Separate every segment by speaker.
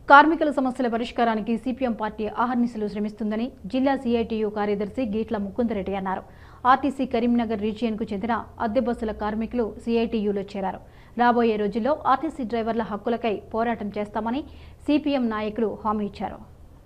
Speaker 1: కార్మికుల సమస్యల పరిష్కారానికి సిపిఎం పార్టీ అహర్నిశలు శ్రమిస్తుందని జిల్లా సిఐటియు కార్యదర్శి గీట్ల ముకుందరెడ్డి అన్నారు ఆర్టీసీ కరీంనగర్ రీజియన్కు చెందిన అద్దె బస్సుల కార్మికులు సిఐటియులో చేరారు రాబోయే రోజుల్లో ఆర్టీసీ డ్రైవర్ల హక్కులకై పోరాటం చేస్తామని సిపిఎం నాయకులు హామీ ఇచ్చారు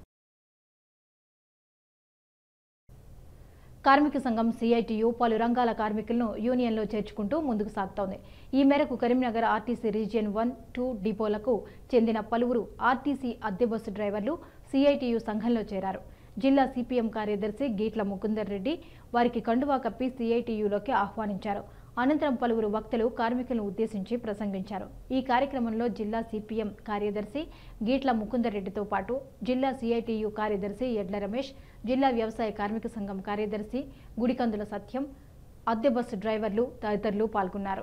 Speaker 1: కార్మిక సంఘం సిఐటియు పలు రంగాల కార్మికులను యూనియన్లో చేర్చుకుంటూ ముందుకు సాగుతోంది ఈ మేరకు Karimnagar RTC region one two డిపోలకు చెందిన పలువురు ఆర్టీసీ అద్దె బస్సు డ్రైవర్లు సిఐటియు సంఘంలో చేరారు జిల్లా సిపిఎం కార్యదర్శి గీట్ల ముకుందర్ రెడ్డి వారికి కండువా కప్పి సిఐటియులోకి ఆహ్వానించారు అనంతరం పలువురు వక్తలు కార్మికులను ఉద్దేశించి ప్రసంగించారు ఈ కార్యక్రమంలో జిల్లా సిపిఎం కార్యదర్శి గీట్ల ముకుందర్ రెడ్డితో పాటు జిల్లా సిఐటియు కార్యదర్శి ఎడ్ల రమేష్ జిల్లా వ్యవసాయ కార్మిక సంఘం కార్యదర్శి గుడికందుల సత్యం అద్దె బస్సు డ్రైవర్లు తదితరులు పాల్గొన్నారు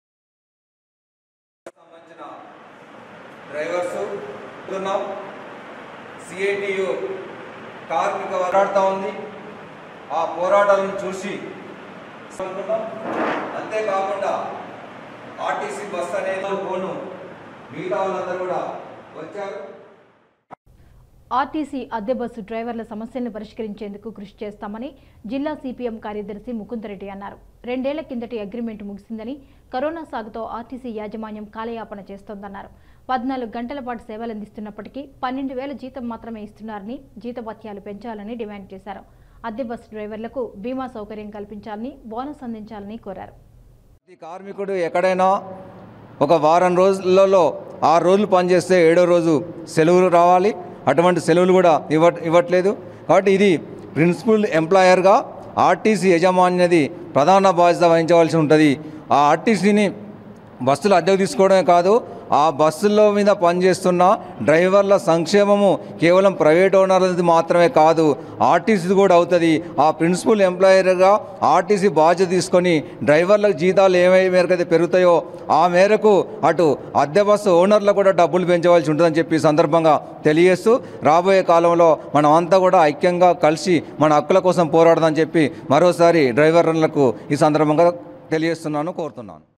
Speaker 2: సంబంధించిన డ్రైవర్స్ ఉన్నాం సిఐటియు కార్మిక పోరాడుతూ ఉంది ఆ పోరాటాలను చూసి అనుకున్నాం అంతేకాకుండా ఆర్టీసీ బస్ అనేది పోను మిగతా వాళ్ళందరూ కూడా వచ్చారు
Speaker 1: ఆర్టీసీ అద్దె బస్సు డ్రైవర్ల సమస్యలను పరిష్కరించేందుకు కృషి చేస్తామని జిల్లా సిపిఎం కార్యదర్శి ముకుందరెడ్డి అన్నారు రెండేళ్ల కిందటి అగ్రిమెంట్ ముగిసిందని కరోనా సాగుతో ఆర్టీసీ యాజమాన్యం కాలయాపన చేస్తోందన్నారు పద్నాలుగు గంటల పాటు సేవలందిస్తున్నప్పటికీ పన్నెండు వేల జీతం మాత్రమే ఇస్తున్నారని జీతభత్యాలు పెంచాలని డిమాండ్ చేశారు అద్దె బస్సు డ్రైవర్లకు బీమా సౌకర్యం కల్పించాలని బోనస్ అందించాలని కోరారు
Speaker 2: ప్రతి కార్మికుడు ఎక్కడైనా ఒక వారం రోజులలో ఆరు రోజులు పనిచేస్తే ఏడో రోజు సెలవులు రావాలి అటువంటి సెలవులు కూడా ఇవ్వ ఇవ్వట్లేదు కాబట్టి ఇది ప్రిన్సిపల్ ఎంప్లాయర్గా ఆర్టీసీ యజమాన్యది ప్రధాన బాధ్యత వహించవలసి ఉంటుంది ఆ ఆర్టీసీని బస్సులు అద్దెకు తీసుకోవడమే కాదు ఆ బస్సుల్లో మీద పనిచేస్తున్న డ్రైవర్ల సంక్షేమము కేవలం ప్రైవేట్ ఓనర్లది మాత్రమే కాదు ఆర్టీసీ కూడా అవుతుంది ఆ ప్రిన్సిపల్ ఎంప్లాయర్గా ఆర్టీసీ బాధ్యత తీసుకొని డ్రైవర్లకు జీతాలు ఏమై మేరకైతే పెరుగుతాయో ఆ మేరకు అటు అద్దె బస్సు ఓనర్లకు కూడా డబ్బులు పెంచవలసి ఉంటుందని చెప్పి ఈ సందర్భంగా తెలియజేస్తూ రాబోయే కాలంలో మనం అంతా కూడా ఐక్యంగా కలిసి మన హక్కుల కోసం పోరాడదని చెప్పి మరోసారి డ్రైవర్లకు ఈ సందర్భంగా తెలియజేస్తున్నాను కోరుతున్నాను